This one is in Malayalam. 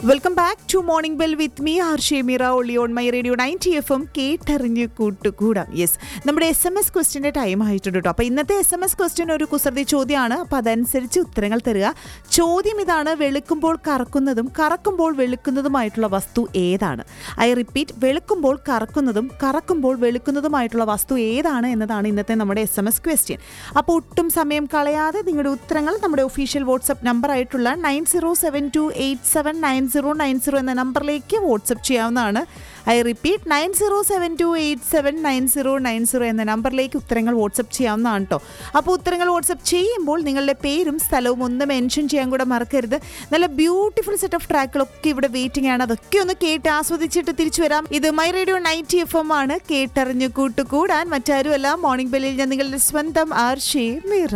welcome back to morning bell with me ആർഷി മീറ ഒളി on my radio ninety FM എം കേട്ടറിഞ്ഞ് കൂട്ടുകൂടാം യെസ് നമ്മുടെ എസ് എം എസ് ക്വസ്റ്റിൻ്റെ ടൈം ആയിട്ടുണ്ട് കേട്ടോ അപ്പോൾ ഇന്നത്തെ എസ് എം എസ് ക്വസ്റ്റ്യൻ ഒരു കുസൃതി ചോദ്യമാണ് അപ്പോൾ അതനുസരിച്ച് ഉത്തരങ്ങൾ തരിക ചോദ്യം ഇതാണ് വെളുക്കുമ്പോൾ കറക്കുന്നതും കറക്കുമ്പോൾ വെളുക്കുന്നതുമായിട്ടുള്ള വസ്തു ഏതാണ് ഐ റിപ്പീറ്റ് വെളുക്കുമ്പോൾ കറക്കുന്നതും കറക്കുമ്പോൾ വെളുക്കുന്നതുമായിട്ടുള്ള വസ്തു ഏതാണ് എന്നതാണ് ഇന്നത്തെ നമ്മുടെ എസ് എം എസ് ക്വസ്റ്റ്യൻ അപ്പോൾ ഒട്ടും സമയം കളയാതെ നിങ്ങളുടെ ഉത്തരങ്ങൾ നമ്മുടെ ഒഫീഷ്യൽ വാട്സപ്പ് നമ്പർ ആയിട്ടുള്ള nine zero seven two eight seven nine zero nine zero എന്ന നമ്പറിലേക്ക് വാട്സപ്പ് ചെയ്യാവുന്നതാണ് I repeat nine zero seven two eight seven nine zero nine zero എന്ന നമ്പറിലേക്ക് ഉത്തരങ്ങൾ വാട്സപ്പ് ചെയ്യാവുന്നതാണ് കേട്ടോ അപ്പോൾ ഉത്തരങ്ങൾ വാട്സപ്പ് ചെയ്യുമ്പോൾ നിങ്ങളുടെ പേരും സ്ഥലവും ഒന്ന് മെൻഷൻ ചെയ്യാൻ കൂടെ മറക്കരുത് നല്ല ബ്യൂട്ടിഫുൾ സെറ്റ് ഓഫ് ട്രാക്കുകളൊക്കെ ഇവിടെ വെയിറ്റിംഗ് ആണ് അതൊക്കെ ഒന്ന് കേട്ട് ആസ്വദിച്ചിട്ട് തിരിച്ചു വരാം ഇത് മൈ റേഡിയോ നൈറ്റ് എഫ് എം ആണ് കേട്ടറിഞ്ഞു കൂട്ടുകൂടാൻ മറ്റാരുമല്ല മോർണിംഗ് ബെല്ലിൽ ഞാൻ നിങ്ങളുടെ സ്വന്തം ആർഷേ മീറ